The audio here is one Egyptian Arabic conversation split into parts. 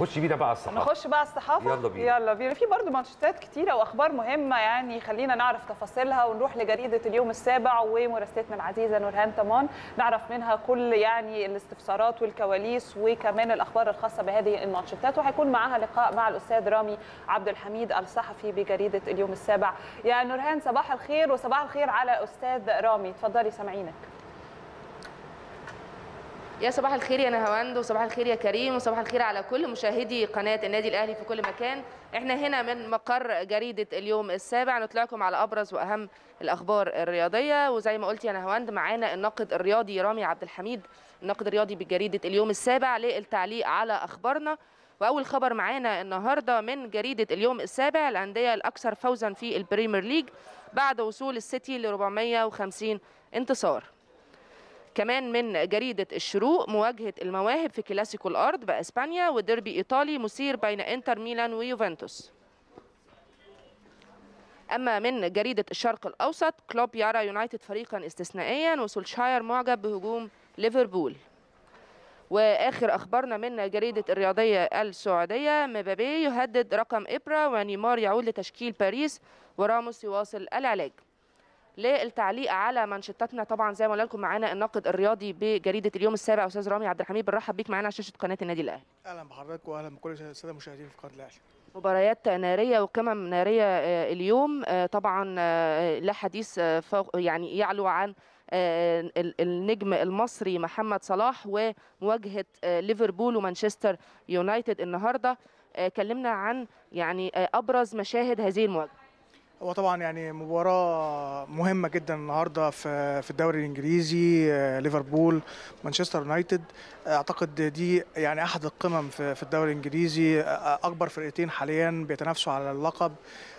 خش بينا بقى على الصحافه نخش بقى على الصحافه يلا بينا. يلا بينا في برضه مانشيتات كتيره واخبار مهمه يعني خلينا نعرف تفاصيلها ونروح لجريده اليوم السابع ومراسلتنا العزيزه نورهان طمان نعرف منها كل يعني الاستفسارات والكواليس وكمان الاخبار الخاصه بهذه المانشيتات وهيكون معاها لقاء مع الاستاذ رامي عبد الحميد الصحفي بجريده اليوم السابع يا نورهان صباح الخير وصباح الخير على استاذ رامي اتفضلي سامعينك يا صباح الخير يا نهاوند وصباح الخير يا كريم وصباح الخير على كل مشاهدي قناة النادي الأهلي في كل مكان احنا هنا من مقر جريدة اليوم السابع نطلعكم على أبرز وأهم الأخبار الرياضية وزي ما قلت يا نهاوند معانا الناقد الرياضي رامي عبد الحميد الناقد الرياضي بجريدة اليوم السابع للتعليق على أخبارنا وأول خبر معانا النهاردة من جريدة اليوم السابع الأندية الأكثر فوزا في البريمير ليج بعد وصول السيتي ل 450 انتصار كمان من جريدة الشروق مواجهة المواهب في كلاسيكو الأرض بأسبانيا وديربي إيطالي مثير بين إنتر ميلان ويوفنتوس أما من جريدة الشرق الأوسط كلوب يرى يونايتد فريقا استثنائيا وسولشاير معجب بهجوم ليفربول واخر اخبارنا من جريده الرياضيه السعوديه مبابي يهدد رقم ابرا ونيمار يعود لتشكيل باريس وراموس يواصل العلاج للتعليق على منشطاتنا طبعا زي ما قلنا لكم معانا الناقد الرياضي بجريده اليوم السابع استاذ رامي عبد الحميد بنرحب بيك معانا على شاشه قناه النادي الاهلي اهلا بحضرتك واهلا بكل الساده المشاهدين في قناه الاهلي مباريات ناريه وقمم ناريه آه، اليوم آه، طبعا آه، لا حديث آه، فوق يعني يعلو عن آه، ال- النجم المصري محمد صلاح ومواجهه آه، ليفربول ومانشستر يونايتد النهارده آه، كلمنا عن يعني آه، ابرز مشاهد هذه المواجهه هو طبعا يعني مباراه مهمه جدا النهارده في في الدوري الانجليزي آه، ليفربول مانشستر يونايتد آه، اعتقد دي يعني احد القمم في في الدوري الانجليزي آه، اكبر فرقتين حاليا بيتنافسوا على اللقب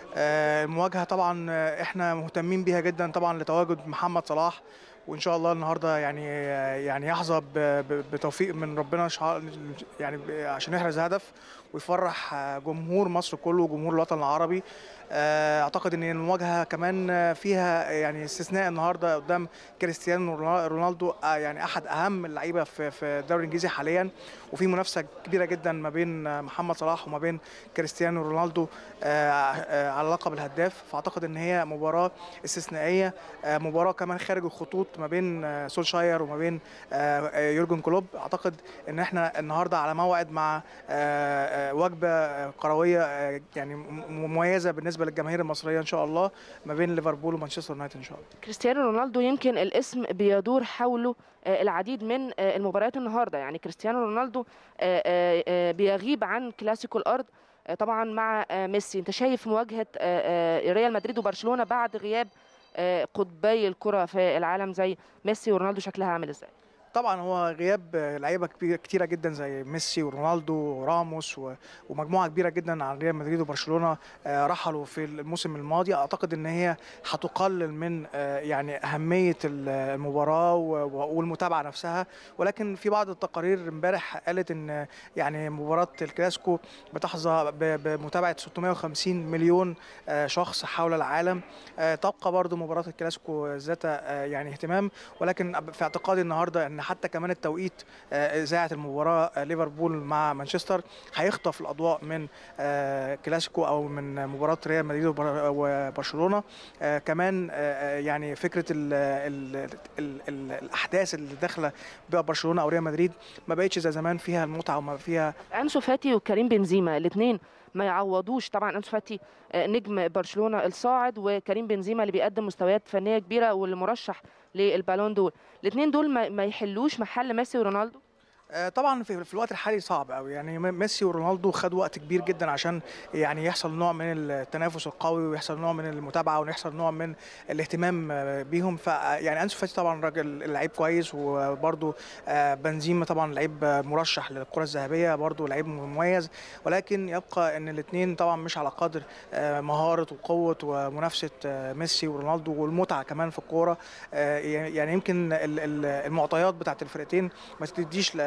آه، المواجهه طبعا آه، احنا مهتمين بيها جدا طبعا لتواجد محمد صلاح وان شاء الله النهارده يعني يعني يحظى ب- ب- بتوفيق من ربنا شع- يعني ب- عشان يحرز هدف ويفرح جمهور مصر كله وجمهور الوطن العربي آه، اعتقد ان المواجهه كمان فيها يعني استثناء النهارده قدام كريستيانو رونالدو آه، يعني احد اهم اللعيبه في في الدوري الانجليزي حاليا وفي منافسه كبيره جدا ما بين محمد صلاح وما بين كريستيانو رونالدو آه، آه، على لقب الهداف فاعتقد ان هي مباراه استثنائيه آه، مباراه كمان خارج الخطوط ما بين آه، سولشاير وما بين آه، آه، يورجن كلوب اعتقد ان احنا النهارده على موعد مع آه، آه، وجبه آه، كرويه آه، يعني م- مميزه بالنسبه للجماهير المصريه ان شاء الله ما بين ليفربول ومانشستر يونايتد ان شاء الله كريستيانو رونالدو يمكن الاسم بيدور حوله آه، العديد من آه، المباريات النهارده يعني كريستيانو رونالدو آه، آه، آه، بيغيب عن كلاسيكو الارض آه، طبعا مع آه، ميسي انت شايف مواجهه آه، آه، ريال مدريد وبرشلونه بعد غياب آه، قطبي الكره في العالم زي ميسي ورونالدو شكلها عامل ازاي طبعا هو غياب لعيبه كبيرة- كتيره جدا زي ميسي ورونالدو وراموس و- ومجموعه كبيره جدا عن ريال مدريد وبرشلونه آه، رحلوا في الموسم الماضي اعتقد ان هي هتقلل من آه، يعني اهميه ال- المباراه و- و- والمتابعه نفسها ولكن في بعض التقارير امبارح قالت ان يعني مباراه الكلاسيكو بتحظى ب- بمتابعه 650 مليون آه، شخص حول العالم آه، تبقى برضو مباراه الكلاسيكو ذات آه، يعني اهتمام ولكن في اعتقادي النهارده ان حتى كمان التوقيت آه، اذاعه المباراه آه، ليفربول مع مانشستر هيخطف الاضواء من آه، كلاسيكو او من مباراه ريال مدريد وبر- وبرشلونه آه، كمان آه، آه، يعني فكره ال ال ال ال الاحداث اللي داخله بقى برشلونه او ريال مدريد ما بقتش زي زمان فيها المتعه وما فيها انسو فاتي وكريم بنزيما الاثنين ما يعوضوش طبعا انسو فاتي آه، نجم برشلونه الصاعد وكريم بنزيما اللي بيقدم مستويات فنيه كبيره واللي مرشح للبالون دور الاثنين دول ما ما يحلوش محل ميسي ورونالدو آه، طبعا في, في الوقت الحالي صعب قوي يعني م- ميسي ورونالدو خدوا وقت كبير جدا عشان يعني يحصل نوع من التنافس القوي ويحصل نوع من المتابعه ويحصل نوع من الاهتمام آه، بيهم ف يعني انسو فاتي طبعا راجل لعيب كويس وبرده بنزيما طبعا لعيب آه، مرشح للكره الذهبيه برده لعيب مميز ولكن يبقى ان الاثنين طبعا مش على قدر آه، مهاره وقوه ومنافسه آه، ميسي ورونالدو والمتعه كمان في الكوره آه، يعني يمكن ال- ال- المعطيات بتاعت الفرقتين ما تديش ل-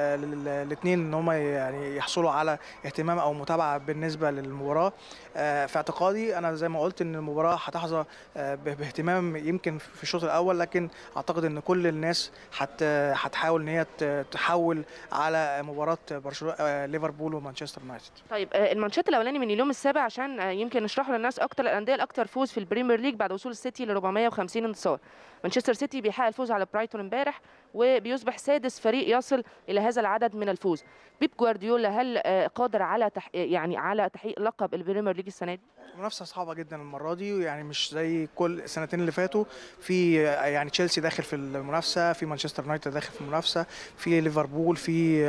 للاثنين ان هم يعني يحصلوا على اهتمام او متابعه بالنسبه للمباراه آه، في اعتقادي انا زي ما قلت ان المباراه هتحظى آه، ب- باهتمام يمكن في الشوط الاول لكن اعتقد ان كل الناس هت هتحاول ان هي ت- تحول على مباراه برشلونه آه، ليفربول ومانشستر يونايتد طيب آه، المانشات الاولاني من اليوم السابع عشان آه، يمكن نشرحه للناس اكتر الانديه الاكثر فوز في البريمير ليج بعد وصول السيتي ل 450 انتصار مانشستر سيتي بيحقق الفوز على برايتون امبارح وبيصبح سادس فريق يصل الى هذا العدد من الفوز بيب جوارديولا هل آه، قادر على تح... يعني على تحقيق لقب البريمير ليج السنه دي منافسه صعبه جدا المره دي يعني مش زي كل السنتين اللي فاتوا في يعني تشيلسي داخل في المنافسه في مانشستر يونايتد داخل في المنافسه في ليفربول في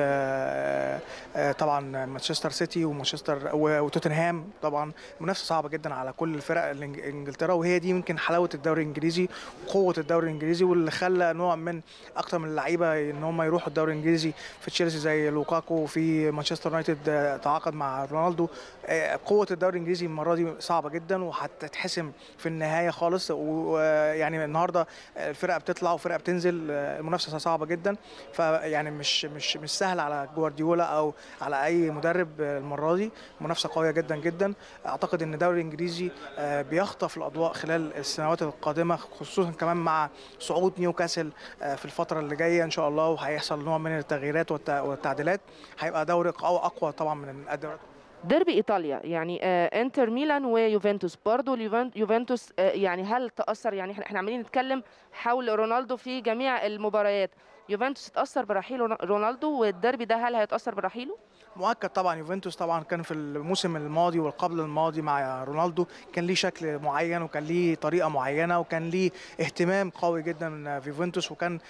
آه، آه، طبعا مانشستر سيتي ومانشستر و- وتوتنهام طبعا منافسه صعبه جدا على كل الفرق الإنج- انجلترا وهي دي يمكن حلاوه الدوري الانجليزي وقوه الدوري الانجليزي واللي خلى نوع من اكتر من اللعيبه ان هم يروحوا الدوري الانجليزي في تشيلسي زي لوكاكو في مانشستر يونايتد آه، تعاقد مع رونالدو آه، قوه الدوري الانجليزي المره دي صعبه جدا وهتتحسم في النهايه خالص ويعني النهارده الفرقه بتطلع وفرقه بتنزل آه، المنافسه صعبه جدا فيعني مش مش مش سهل على جوارديولا او على اي مدرب آه، المره دي منافسه قويه جدا جدا اعتقد ان الدوري الانجليزي آه، بيخطف الاضواء خلال السنوات القادمه خصوصا كمان مع صعود نيوكاسل آه، في الفتره اللي جايه ان شاء الله وهيحصل نوع من التغييرات والت- والتعديلات هيبقى دوري قوي اقوى طبعا من الدوريات ديربي ايطاليا يعني آه انتر ميلان ويوفنتوس برضه اليوفن- يوفنتوس آه يعني هل تاثر يعني احنا احنا عمالين نتكلم حول رونالدو في جميع المباريات يوفنتوس اتاثر برحيل رون- رونالدو والديربي ده هل هيتاثر برحيله مؤكد طبعا يوفنتوس طبعا كان في الموسم الماضي والقبل الماضي مع رونالدو كان ليه شكل معين وكان ليه طريقه معينه وكان ليه اهتمام قوي جدا في يوفنتوس وكان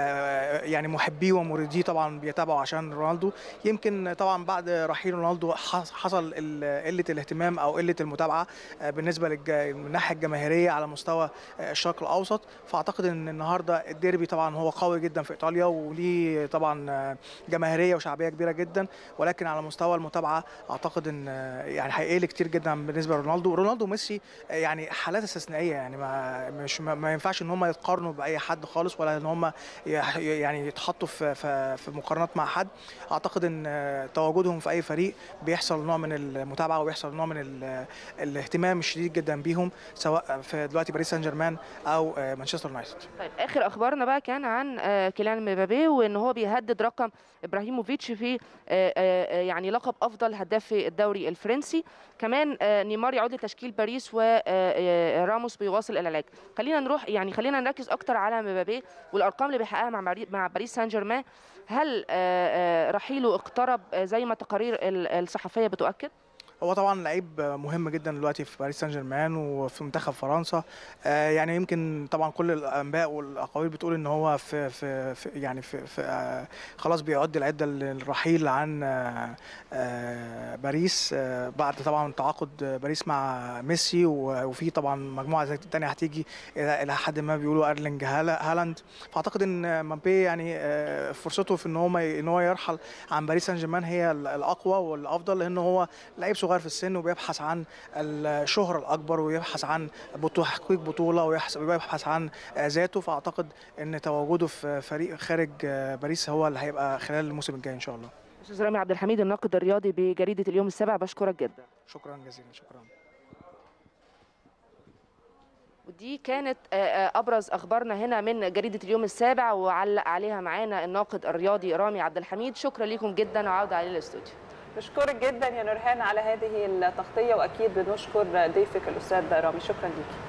آه، يعني محبيه ومريديه طبعا بيتابعوا عشان رونالدو يمكن طبعا بعد رحيل رونالدو حص- حصل ال- قله الاهتمام او قله المتابعه آه، بالنسبه للج- من الناحيه الجماهيريه على مستوى آه، الشرق الاوسط فاعتقد ان النهارده الديربي طبعا هو قوي جدا في ايطاليا وليه طبعا آه، جماهيريه وشعبيه كبيره جدا ولكن على مستوى المتابعه اعتقد ان آه، يعني هيقل كتير جدا بالنسبه لرونالدو رونالدو وميسي آه، يعني حالات استثنائيه يعني ما مش ما, ما ينفعش ان هم يتقارنوا باي حد خالص ولا ان هم يح- يعني يتحطوا في في في مقارنات مع حد اعتقد ان آه، تواجدهم في اي فريق بيحصل نوع من المتابعه وبيحصل نوع من ال- الاهتمام الشديد جدا بيهم سواء في دلوقتي باريس سان جيرمان او آه، مانشستر يونايتد طيب اخر اخبارنا بقى كان عن آه، كيليان مبابي وان هو بيهدد رقم ابراهيموفيتش في آه، آه، آه، يعني لقب افضل هداف في الدوري الفرنسي كمان آه، نيمار يعود لتشكيل باريس وراموس بيواصل العلاج خلينا نروح يعني خلينا نركز اكتر على مبابي والارقام اللي بيحققها مع ماري- مع باريس سان جيرمان هل آه، آه، رحيله اقترب آه، زي ما تقارير ال- الصحفيه بتؤكد هو طبعا لعيب مهم جدا دلوقتي في باريس سان جيرمان وفي منتخب فرنسا آه، يعني يمكن طبعا كل الانباء والاقاويل بتقول ان هو في في, في يعني في, في آه، خلاص بيعد العده للرحيل عن آه، آه، باريس آه، بعد طبعا تعاقد باريس مع ميسي و- وفي طبعا مجموعه زي تانية هتيجي الى إلى حد ما بيقولوا ايرلينج هالا- هالاند فاعتقد ان مبابي يعني آه، فرصته في ان هو ما- ان هو يرحل عن باريس سان جيرمان هي الاقوى والافضل لان هو لعيب صغير في السن وبيبحث عن الشهرة الأكبر ويبحث عن بطولة تحقيق بطولة ويحس- ويبحث عن آه، ذاته فأعتقد أن تواجده في فريق خارج آه، باريس هو اللي هيبقى خلال الموسم الجاي إن شاء الله استاذ رامي عبد الحميد الناقد الرياضي بجريده اليوم السابع بشكرك جدا شكرا جزيلا شكرا ودي كانت آه، آه، ابرز اخبارنا هنا من جريده اليوم السابع وعلق عليها معانا الناقد الرياضي رامي عبد الحميد شكرا لكم جدا وعوده على الاستوديو نشكرك جدا يا نورهان على هذه التغطيه واكيد بنشكر ضيفك الاستاذ رامي شكرا ليكي